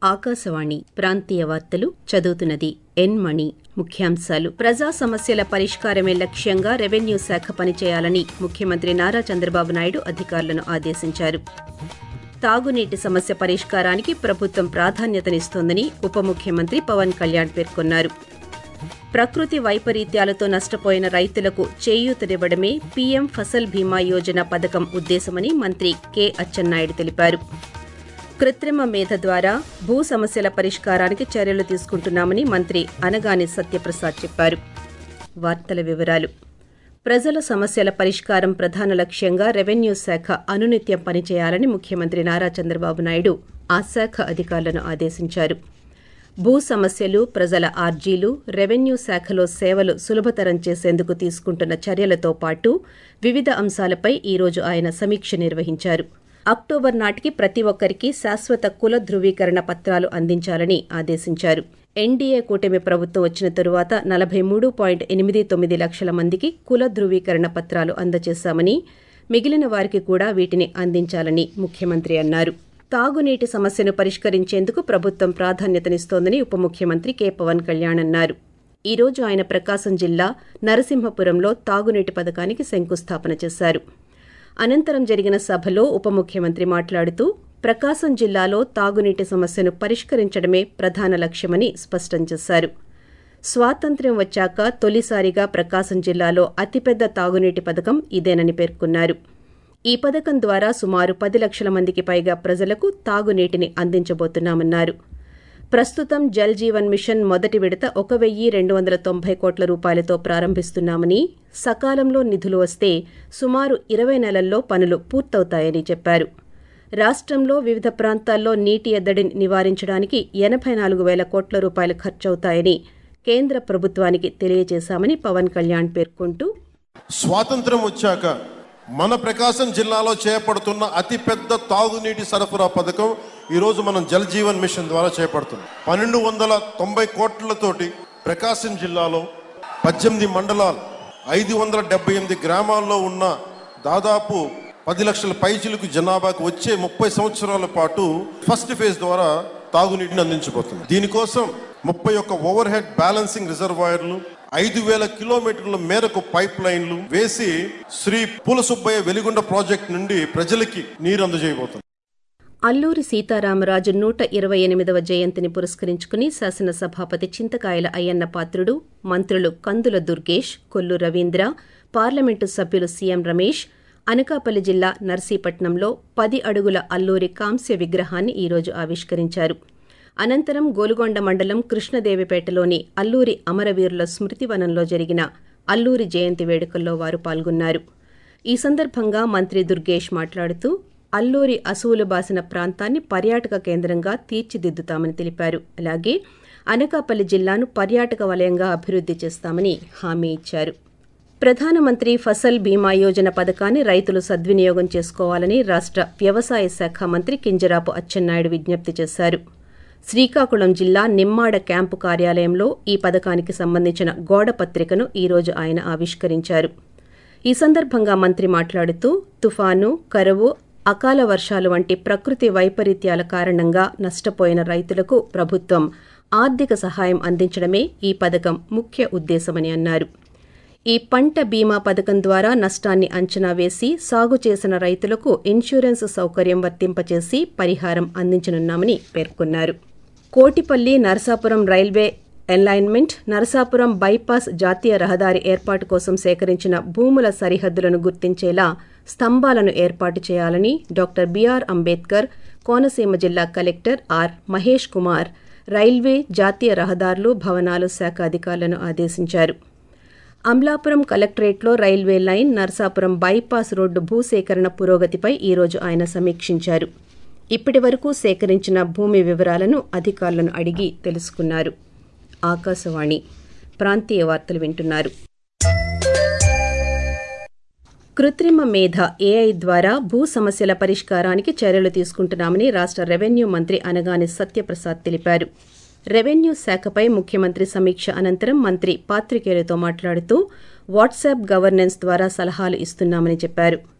ఆకాశవాణి ప్రాంతీయ వార్తలు చదువుతున్నది ఎన్ మణి ముఖ్యాంశాలు ప్రజా సమస్యల పరిష్కారమే లక్ష్యంగా రెవెన్యూ శాఖ పనిచేయాలని ముఖ్యమంత్రి నారా చంద్రబాబు నాయుడు అధికారులను ఆదేశించారు తాగునీటి సమస్య పరిష్కారానికి ప్రభుత్వం ప్రాధాన్యతనిస్తోందని ఉప ముఖ్యమంత్రి పవన్ కళ్యాణ్ పేర్కొన్నారు ప్రకృతి వైపరీత్యాలతో నష్టపోయిన రైతులకు చేయూతనివ్వడమే పీఎం ఫసల్ బీమా యోజన పథకం ఉద్దేశమని మంత్రి కె అచ్చెన్నాయుడు తెలిపారు కృత్రిమ మేధ ద్వారా భూ సమస్యల పరిష్కారానికి చర్యలు తీసుకుంటున్నామని మంత్రి అనగాని సత్యప్రసాద్ చెప్పారు వార్తల వివరాలు ప్రజల సమస్యల పరిష్కారం ప్రధాన లక్ష్యంగా రెవెన్యూ శాఖ అనునిత్యం పనిచేయాలని ముఖ్యమంత్రి నారా చంద్రబాబు నాయుడు ఆ శాఖ అధికారులను ఆదేశించారు భూ సమస్యలు ప్రజల ఆర్జీలు రెవెన్యూ శాఖలో సేవలు సులభతరం చేసేందుకు తీసుకుంటున్న చర్యలతో పాటు వివిధ అంశాలపై ఈ రోజు ఆయన సమీక్ష నిర్వహించారు అక్టోబర్ నాటికి ప్రతి ఒక్కరికి శాశ్వత కుల ధృవీకరణ పత్రాలు అందించాలని ఆదేశించారు ఎన్డీఏ కూటమి ప్రభుత్వం వచ్చిన తరువాత నలభై మూడు పాయింట్ ఎనిమిది తొమ్మిది లక్షల మందికి కుల ధృవీకరణ పత్రాలు అందజేశామని మిగిలిన వారికి కూడా వీటిని అందించాలని ముఖ్యమంత్రి అన్నారు తాగునీటి సమస్యను పరిష్కరించేందుకు ప్రభుత్వం ప్రాధాన్యతనిస్తోందని ఉప ముఖ్యమంత్రి కె పవన్ కళ్యాణ్ అన్నారు ఈ రోజు ఆయన ప్రకాశం జిల్లా నరసింహపురంలో తాగునీటి పథకానికి శంకుస్థాపన చేశారు అనంతరం జరిగిన సభలో ఉప ముఖ్యమంత్రి మాట్లాడుతూ ప్రకాశం జిల్లాలో తాగునీటి సమస్యను పరిష్కరించడమే ప్రధాన లక్ష్యమని స్పష్టం చేశారు స్వాతంత్ర్యం వచ్చాక తొలిసారిగా ప్రకాశం జిల్లాలో అతిపెద్ద తాగునీటి పథకం ఇదేనని పేర్కొన్నారు ఈ పథకం ద్వారా సుమారు పది లక్షల మందికి పైగా ప్రజలకు తాగునీటిని అందించబోతున్నామన్నారు ప్రస్తుతం జల్ జీవన్ మిషన్ మొదటి విడత ఒక వెయ్యి రెండు వందల తొంభై కోట్ల రూపాయలతో ప్రారంభిస్తున్నామని సకాలంలో నిధులు వస్తే సుమారు ఇరవై నెలల్లో పనులు పూర్తవుతాయని చెప్పారు రాష్ట్రంలో వివిధ ప్రాంతాల్లో నీటి ఎద్దడిని నివారించడానికి ఎనభై నాలుగు వేల కోట్ల రూపాయలు ఖర్చవుతాయని కేంద్ర ప్రభుత్వానికి తెలియజేశామని పవన్ కళ్యాణ్ పేర్కొంటూ స్వాతంత్రం వచ్చాక మన ప్రకాశం జిల్లాలో చేపడుతున్న అతిపెద్ద తాగునీటి సరఫరా పథకం ఈరోజు మనం జల్ జీవన్ మిషన్ ద్వారా చేపడుతున్నాం పన్నెండు వందల తొంభై కోట్లతోటి ప్రకాశం జిల్లాలో పద్దెనిమిది మండలాలు ఐదు వందల డెబ్బై ఎనిమిది గ్రామాల్లో ఉన్న దాదాపు పది లక్షల పైచిలకు జనాభాకు వచ్చే ముప్పై సంవత్సరాల పాటు ఫస్ట్ ఫేజ్ ద్వారా తాగునీటిని అందించబోతుంది దీనికోసం ముప్పై ఒక్క ఓవర్ హెడ్ బ్యాలెన్సింగ్ రిజర్వాయర్లు ఐదు వేల కిలోమీటర్ల మేరకు పైప్ లైన్లు వేసి శ్రీ పూలసుబ్బయ్య వెలిగొండ ప్రాజెక్ట్ నుండి ప్రజలకి నీరు అందజేయబోతుంది అల్లూరి సీతారామరాజు నూట ఇరవై ఎనిమిదవ జయంతిని పురస్కరించుకుని శాసనసభాపతి చింతకాయల అయ్యన్న పాత్రుడు మంత్రులు కందుల దుర్గేష్ కొల్లు రవీంద్ర పార్లమెంటు సభ్యులు సీఎం రమేష్ అనకాపల్లి జిల్లా నర్సీపట్నంలో పది అడుగుల అల్లూరి కాంస్య విగ్రహాన్ని ఈరోజు ఆవిష్కరించారు అనంతరం గోలుగొండ మండలం కృష్ణదేవిపేటలోని అల్లూరి అమరవీరుల స్మృతివనంలో జరిగిన అల్లూరి జయంతి వేడుకల్లో వారు పాల్గొన్నారు ఈ సందర్భంగా మంత్రి దుర్గేష్ మాట్లాడుతూ అల్లూరి అసువులు బాసిన ప్రాంతాన్ని పర్యాటక కేంద్రంగా తీర్చిదిద్దుతామని తెలిపారు అలాగే అనకాపల్లి జిల్లాను పర్యాటక వలయంగా అభివృద్ధి చేస్తామని హామీ ఇచ్చారు ప్రధానమంత్రి ఫసల్ బీమా యోజన పథకాన్ని రైతులు సద్వినియోగం చేసుకోవాలని రాష్ట వ్యవసాయ శాఖ మంత్రి కింజరాపు అచ్చెన్నాయుడు విజ్ఞప్తి చేశారు శ్రీకాకుళం జిల్లా నిమ్మాడ క్యాంపు కార్యాలయంలో ఈ పథకానికి సంబంధించిన గోడ పత్రికను ఈరోజు ఆయన ఆవిష్కరించారు ఈ సందర్భంగా మంత్రి మాట్లాడుతూ తుఫాను కరువు అకాల వర్షాలు వంటి ప్రకృతి వైపరీత్యాల కారణంగా నష్టపోయిన రైతులకు ప్రభుత్వం ఆర్థిక సహాయం అందించడమే ఈ పథకం ముఖ్య ఉద్దేశమని అన్నారు ఈ పంట బీమా పథకం ద్వారా నష్టాన్ని అంచనా వేసి సాగు చేసిన రైతులకు ఇన్సూరెన్స్ సౌకర్యం వర్తింపచేసి పరిహారం అందించనున్నామని పేర్కొన్నారు Kotipalli Narasapuram railway alignment Narasapuram bypass జాతీయ రహదారి ఏర్పాటు కోసం సేకరించిన భూముల సరిహద్దులను గుర్తించేలా స్తంభాలను ఏర్పాటు చేయాలని డాక్టర్ బీఆర్ అంబేద్కర్ కోనసీమ జిల్లా collector R Mahesh Kumar railway జాతీయ రహదారులు భవనాలు శాఖ అధికారులను ఆదేశించారు అమలాపురం కలెక్టరేట్లో railway line Narasapuram bypass road భూసేకరణ పురోగతిపై ఈరోజు ఆయన సమీక్షించారు ఇప్పటి వరకు సేకరించిన భూమి వివరాలను అధికారులను అడిగి తెలుసుకున్నారు ఆకాశవాణి ప్రాంతీయ వార్తలు వింటున్నారు కృత్రిమ మేధ ఏఐ ద్వారా భూ సమస్యల పరిష్కారానికి చర్యలు తీసుకుంటున్నామని రాష్ట రెవెన్యూ మంత్రి అనగాని సత్యప్రసాద్ తెలిపారు రెవెన్యూ శాఖపై ముఖ్యమంత్రి సమీక్ష అనంతరం మంత్రి పాత్రికేయులతో మాట్లాడుతూ వాట్సాప్ గవర్నెన్స్ ద్వారా సలహాలు ఇస్తున్నామని చెప్పారు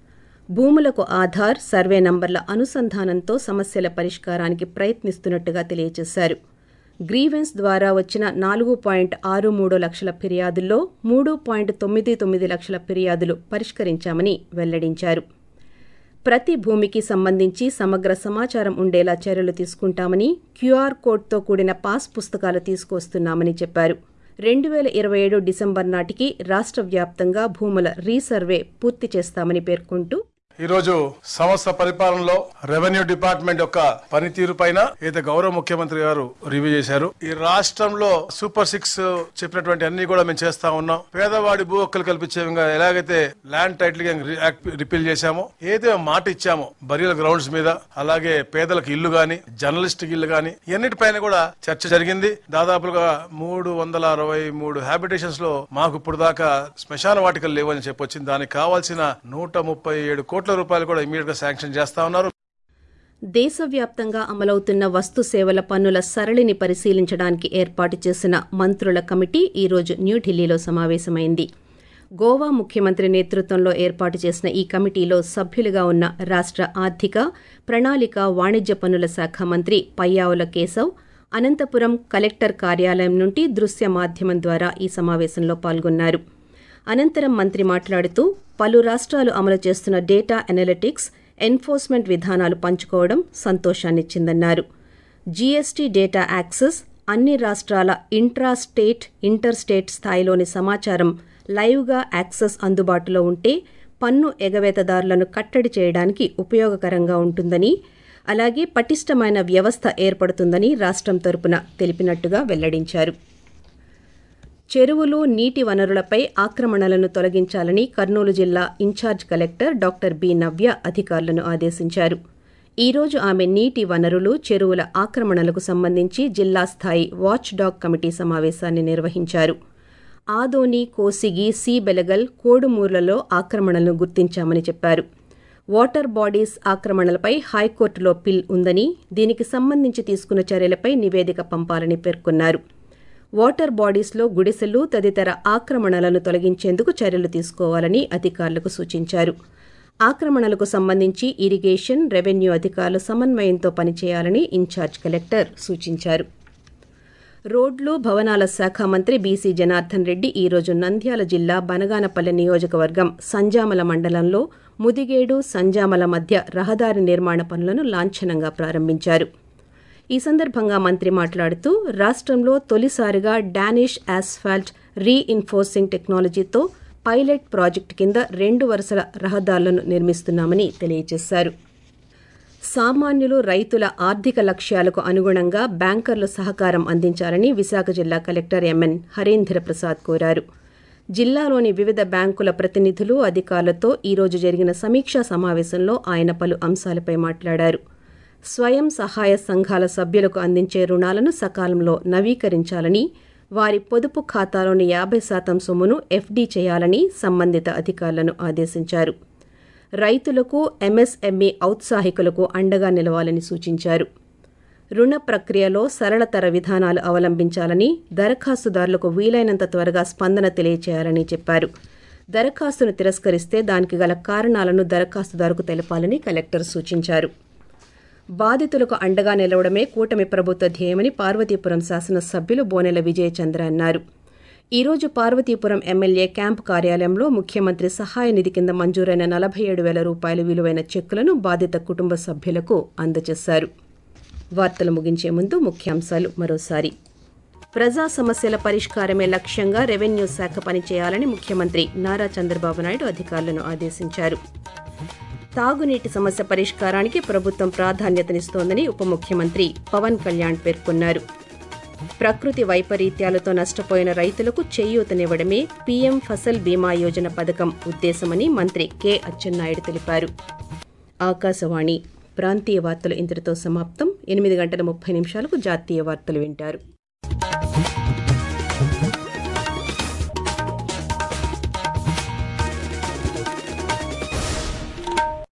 భూములకు ఆధార్ సర్వే నంబర్ల అనుసంధానంతో సమస్యల పరిష్కారానికి ప్రయత్నిస్తున్నట్టుగా తెలియజేశారు గ్రీవెన్స్ ద్వారా వచ్చిన నాలుగు పాయింట్ ఆరు మూడు లక్షల ఫిర్యాదుల్లో మూడు పాయింట్ తొమ్మిది తొమ్మిది లక్షల ఫిర్యాదులు పరిష్కరించామని వెల్లడించారు ప్రతి భూమికి సంబంధించి సమగ్ర సమాచారం ఉండేలా చర్యలు తీసుకుంటామని క్యూఆర్ కోడ్తో కూడిన పాస్ పుస్తకాలు తీసుకొస్తున్నామని చెప్పారు రెండు వేల ఇరవై ఏడు డిసెంబర్ నాటికి రాష్ట్ర వ్యాప్తంగా భూముల రీసర్వే పూర్తి చేస్తామని పేర్కొంటూ ఈరోజు సంస్థ పరిపాలనలో రెవెన్యూ డిపార్ట్మెంట్ యొక్క పనితీరు పైన ఏదైతే గౌరవ ముఖ్యమంత్రి గారు రివ్యూ చేశారు ఈ రాష్ట్రంలో సూపర్ సిక్స్ చెప్పినటువంటి అన్ని కూడా మేము చేస్తా ఉన్నాం పేదవాడి భూ హక్కులు కల్పించే విధంగా ఎలాగైతే ల్యాండ్ టైటిల్ యాక్ట్ రిపీల్ చేశామో ఏదైతే మాట ఇచ్చామో బరియల్ గ్రౌండ్స్ మీద అలాగే పేదలకు ఇల్లు గాని జర్నలిస్ట్ ఇల్లు గాని ఇన్నిటిపైన కూడా చర్చ జరిగింది దాదాపుగా మూడు వందల అరవై మూడు హ్యాబిటేషన్స్ లో మాకు ఇప్పుడు దాకా శ్మశాన వాటికలు లేవని చెప్పొచ్చింది దానికి కావాల్సిన నూట ముప్పై ఏడు కోట్ల రూపాయలు కూడా ఇమీడియట్ గా శాంక్షన్ చేస్తా ఉన్నారు దేశవ్యాప్తంగా అమలవుతున్న వస్తు సేవల పన్నుల సరళిని పరిశీలించడానికి ఏర్పాటు చేసిన మంత్రుల కమిటీ ఈరోజు న్యూఢిల్లీలో సమావేశమైంది గోవా ముఖ్యమంత్రి నేతృత్వంలో ఏర్పాటు చేసిన ఈ కమిటీలో సభ్యులుగా ఉన్న రాష్ట్ర ఆర్థిక ప్రణాళిక వాణిజ్య పన్నుల శాఖ మంత్రి పయ్యావుల కేశవ్ అనంతపురం కలెక్టర్ కార్యాలయం నుండి దృశ్య మాధ్యమం ద్వారా ఈ సమావేశంలో పాల్గొన్నారు అనంతరం మంత్రి మాట్లాడుతూ పలు రాష్ట్రాలు అమలు చేస్తున్న డేటా అనలిటిక్స్ ఎన్ఫోర్స్మెంట్ విధానాలు పంచుకోవడం సంతోషాన్నిచ్చిందన్నారు జీఎస్టీ డేటా యాక్సెస్ అన్ని రాష్ట్రాల ఇంట్రా స్టేట్ ఇంటర్ స్టేట్ స్థాయిలోని సమాచారం లైవ్గా యాక్సెస్ అందుబాటులో ఉంటే పన్ను ఎగవేతదారులను కట్టడి చేయడానికి ఉపయోగకరంగా ఉంటుందని అలాగే పటిష్టమైన వ్యవస్థ ఏర్పడుతుందని రాష్ట్రం తరపున తెలిపినట్టుగా వెల్లడించారు చెరువులు నీటి వనరులపై ఆక్రమణలను తొలగించాలని కర్నూలు జిల్లా incharge collector doctor B Navya అధికారులను ఆదేశించారు ఈ రోజు ఆమె నీటి వనరులు చెరువుల ఆక్రమణలకు సంబంధించి జిల్లా స్థాయి వాచ్ డాగ్ కమిటీ సమావేశాన్ని నిర్వహించారు ఆదోని కోసిగి సి బెలగల్ కోడుమూర్లలో ఆక్రమణలను గుర్తించామని చెప్పారు వాటర్ బాడీస్ ఆక్రమణలపై హైకోర్టులో పిల్ ఉందని దీనికి సంబంధించి తీసుకున్న చర్యలపై నివేదిక పంపాలని పేర్కొన్నారు వాటర్ బాడీస్లో గుడిసెలు తదితర ఆక్రమణలను తొలగించేందుకు చర్యలు తీసుకోవాలని అధికారులకు సూచించారు ఆక్రమణలకు సంబంధించి ఇరిగేషన్ రెవెన్యూ అధికారులు సమన్వయంతో పనిచేయాలని ఇన్ఛార్జ్ కలెక్టర్ సూచించారు రోడ్లు భవనాల శాఖ మంత్రి బీసీ జనార్దన్ రెడ్డి ఈరోజు నంద్యాల జిల్లా బనగానపల్లె నియోజకవర్గం సంజామల మండలంలో ముదిగేడు సంజామల మధ్య రహదారి నిర్మాణ పనులను లాంఛనంగా ప్రారంభించారు ఈ సందర్భంగా మంత్రి మాట్లాడుతూ రాష్ట్రంలో తొలిసారిగా డానిష్ ఆస్ఫాల్ట్ రీఇన్ఫోర్సింగ్ టెక్నాలజీతో పైలట్ ప్రాజెక్టు కింద రెండు వరుసల రహదారులను నిర్మిస్తున్నామని తెలియజేశారు సామాన్యులు రైతుల ఆర్థిక లక్ష్యాలకు అనుగుణంగా బ్యాంకర్లు సహకారం అందించాలని విశాఖ జిల్లా కలెక్టర్ ఎంఎన్ హరీంద్ర ప్రసాద్ కోరారు జిల్లాలోని వివిధ బ్యాంకుల ప్రతినిధులు అధికారులతో ఈరోజు జరిగిన సమీక్షా సమావేశంలో ఆయన పలు అంశాలపై మాట్లాడారు స్వయం సహాయ సంఘాల సభ్యులకు అందించే రుణాలను సకాలంలో నవీకరించాలని వారి పొదుపు ఖాతాలోని యాభై శాతం సొమ్మును ఎఫ్డీ చేయాలని సంబంధిత అధికారులను ఆదేశించారు రైతులకు ఎంఎస్ఎంఈ ఔత్సాహికులకు అండగా నిలవాలని సూచించారు రుణ ప్రక్రియలో సరళతర విధానాలు అవలంబించాలని దరఖాస్తుదారులకు వీలైనంత త్వరగా స్పందన తెలియచేయాలని చెప్పారు దరఖాస్తును తిరస్కరిస్తే దానికి గల కారణాలను దరఖాస్తుదారుకు తెలపాలని కలెక్టర్ సూచించారు బాధితులకు అండగా నిలవడమే కూటమి ప్రభుత్వ ధ్యేయమని పార్వతీపురం శాసనసభ్యులు బోనెల విజయచంద్ర అన్నారు ఈ రోజు పార్వతీపురం ఎమ్మెల్యే క్యాంపు కార్యాలయంలో ముఖ్యమంత్రి సహాయ నిధి కింద మంజూరైన నలభై ఏడు వేల రూపాయల విలువైన చెక్కులను బాధిత కుటుంబ సభ్యులకు అందజేశారు వార్తలు ముగించే ముందు ముఖ్యాంశాలు మరోసారి ప్రజా సమస్యల పరిష్కారమే లక్ష్యంగా రెవెన్యూ శాఖ పనిచేయాలని ముఖ్యమంత్రి నారా చంద్రబాబు నాయుడు అధికారులను ఆదేశించారు తాగునీటి సమస్య పరిష్కారానికి ప్రభుత్వం ప్రాధాన్యతనిస్తోందని ఉప ముఖ్యమంత్రి పవన్ కళ్యాణ్ పేర్కొన్నారు ప్రకృతి వైపరీత్యాలతో నష్టపోయిన రైతులకు చేయూతనివ్వడమే పీఎం ఫసల్ బీమా యోజన పథకం ఉద్దేశమని మంత్రి కె అచ్చెన్నాయుడు తెలిపారు ఆకాశవాణి ప్రాంతీయ వార్తలు ఇంతటితో సమాప్తం ఎనిమిది గంటల ముప్పై నిమిషాలకు జాతీయ వార్తలు వింటారు